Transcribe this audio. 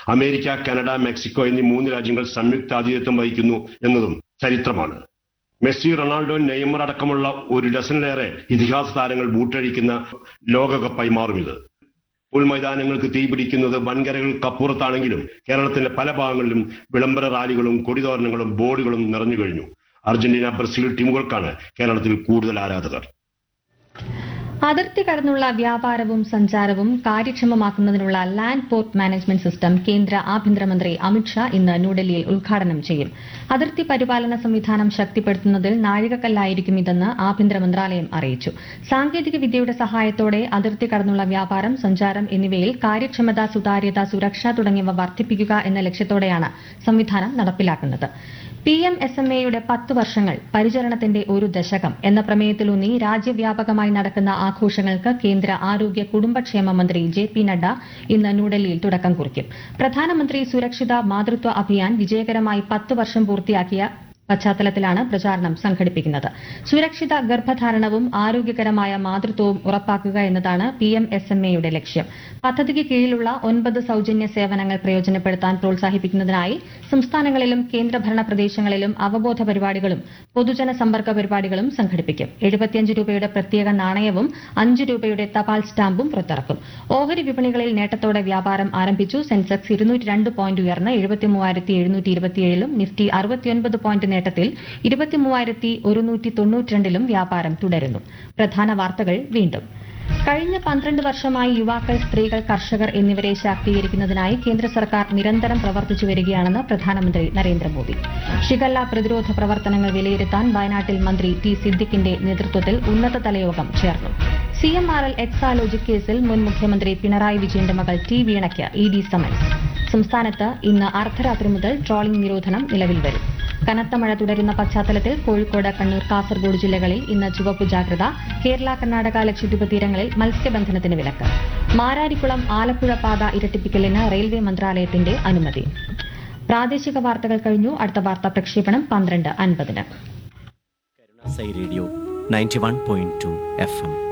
America Canada Mexico എന്നീ മൂന്ന് രാജ്യങ്ങൾ സംയുക്താതിഥ്യത്വം വഹിക്കുന്നു എന്നതും ചരിത്രമാണ് മെസ്സി റൊണാൾഡോ നെയ്മർ അടക്കമുള്ള ഒരു ഡസനിലേറെ ഇതിഹാസ താരങ്ങൾ ബൂട്ടഴിക്കുന്ന ലോകകപ്പായി മാറും ഇത് ഉൾമൈതാനങ്ങൾക്ക് തീപിടിക്കുന്നത് വൻകരകൾക്കപ്പുറത്താണെങ്കിലും കേരളത്തിന്റെ പല ഭാഗങ്ങളിലും വിളംബര റാലികളും കൊടിതോരണങ്ങളും ബോർഡുകളും നിറഞ്ഞു കഴിഞ്ഞു അർജന്റീന ബ്രസീൽ ടീമുകൾക്കാണ് കേരളത്തിൽ കൂടുതൽ ആരാധകർ അതിർത്തി കടന്നുള്ള വ്യാപാരവും സഞ്ചാരവും കാര്യക്ഷമമാക്കുന്നതിനുള്ള ലാൻഡ് പോർട്ട് മാനേജ്മെന്റ് സിസ്റ്റം കേന്ദ്ര ആഭ്യന്തരമന്ത്രി അമിത്ഷാ ഇന്ന് ന്യൂഡൽഹിയിൽ ഉദ്ഘാടനം ചെയ്യും അതിർത്തി പരിപാലന സംവിധാനം ശക്തിപ്പെടുത്തുന്നതിൽ നാഴികക്കല്ലായിരിക്കും ഇതെന്ന് ആഭ്യന്തര മന്ത്രാലയം അറിയിച്ചു സാങ്കേതിക വിദ്യയുടെ സഹായത്തോടെ അതിർത്തി കടന്നുള്ള വ്യാപാരം സഞ്ചാരം എന്നിവയിൽ കാര്യക്ഷമത സുതാര്യത സുരക്ഷ തുടങ്ങിയവ വർദ്ധിപ്പിക്കുക എന്ന ലക്ഷ്യത്തോടെയാണ് സംവിധാനം നടപ്പിലാക്കുന്നത് പി എം എസ് എം എയുടെ പത്ത് വർഷങ്ങൾ പരിചരണത്തിന്റെ ഒരു ദശകം എന്ന പ്രമേയത്തിലൂന്നി രാജ്യവ്യാപകമായി നടക്കുന്ന ആഘോഷങ്ങൾക്ക് കേന്ദ്ര ആരോഗ്യ കുടുംബക്ഷേമ മന്ത്രി ജെ പി നഡ്ഡ ഇന്ന് ന്യൂഡൽഹിയിൽ തുടക്കം കുറിക്കും പ്രധാനമന്ത്രി സുരക്ഷിത മാതൃത്വ അഭിയാൻ വിജയകരമായി പത്ത് വർഷം പൂർത്തിയാക്കിയ പശ്ചാത്തലത്തിലാണ് പ്രചാരണം സംഘടിപ്പിക്കുന്നത് സുരക്ഷിത ഗർഭധാരണവും ആരോഗ്യകരമായ മാതൃത്വവും ഉറപ്പാക്കുക എന്നതാണ് പി എം എസ് എം എയുടെ ലക്ഷ്യം പദ്ധതിക്ക് കീഴിലുള്ള ഒൻപത് സൌജന്യ സേവനങ്ങൾ പ്രയോജനപ്പെടുത്താൻ പ്രോത്സാഹിപ്പിക്കുന്നതിനായി സംസ്ഥാനങ്ങളിലും കേന്ദ്രഭരണ പ്രദേശങ്ങളിലും അവബോധ പരിപാടികളും പൊതുജന സമ്പർക്ക പരിപാടികളും സംഘടിപ്പിക്കും എഴുപത്തിയഞ്ച് രൂപയുടെ പ്രത്യേക നാണയവും അഞ്ച് രൂപയുടെ തപാൽ സ്റ്റാമ്പും പുറത്തിറക്കും ഓഹരി വിപണികളിൽ നേട്ടത്തോടെ വ്യാപാരം ആരംഭിച്ചു സെൻസെക്സ് ഇരുന്നൂറ്റി രണ്ട് പോയിന്റ് ഉയർന്ന് എഴുപത്തിമൂവായിരത്തി എഴുന്നൂറ്റി ഇരുപത്തിയേഴിലും നിഫ്റ്റി അറുപത്തിയൊൻപത് പോയിന്റ് നേട്ടത്തിൽ ഇരുപത്തിമൂവായിരത്തി ഒരുന്നൂറ്റി തൊണ്ണൂറ്റിരണ്ടിലും വ്യാപാരം തുടരുന്നു പ്രധാന വാർത്തകൾ വീണ്ടും കഴിഞ്ഞ പന്ത്രണ്ട് വർഷമായി യുവാക്കൾ സ്ത്രീകൾ കർഷകർ എന്നിവരെ ശാക്തീകരിക്കുന്നതിനായി കേന്ദ്ര സർക്കാർ നിരന്തരം പ്രവർത്തിച്ചു വരികയാണെന്ന് പ്രധാനമന്ത്രി നരേന്ദ്രമോദി ഷിഗല്ല പ്രതിരോധ പ്രവർത്തനങ്ങൾ വിലയിരുത്താൻ വയനാട്ടിൽ മന്ത്രി ടി സിദ്ദിഖിന്റെ നേതൃത്വത്തിൽ ഉന്നതതല യോഗം ചേർന്നു C M R L Exalogic കേസിൽ മുൻ മുഖ്യമന്ത്രി പിണറായി വിജയന്റെ മകൾ ടി വീണയ്ക്ക് ഇ ഡി സമൻസ് സംസ്ഥാനത്ത് ഇന്ന് അർദ്ധരാത്രി മുതൽ ട്രോളിംഗ് നിരോധനം നിലവിൽ വരും കനത്ത മഴ തുടരുന്ന പശ്ചാത്തലത്തിൽ കോഴിക്കോട് കണ്ണൂർ കാസർഗോഡ് ജില്ലകളിൽ ഇന്ന് ചുവപ്പ് ജാഗ്രത കേരള കർണാടക ലക്ഷദ്വീപ് തീരങ്ങളിൽ മത്സ്യബന്ധനത്തിന് വിലക്ക് മാരാരിക്കുളം ആലപ്പുഴ പാത ഇരട്ടിപ്പിക്കലിന് റെയിൽവേ മന്ത്രാലയത്തിന്റെ അനുമതി പ്രാദേശിക വാർത്തകൾ കഴിഞ്ഞു അടുത്ത വാർത്താ പ്രക്ഷേപണം പന്ത്രണ്ട് അൻപതിന് കരുണാസൈ radio ninety one point two F M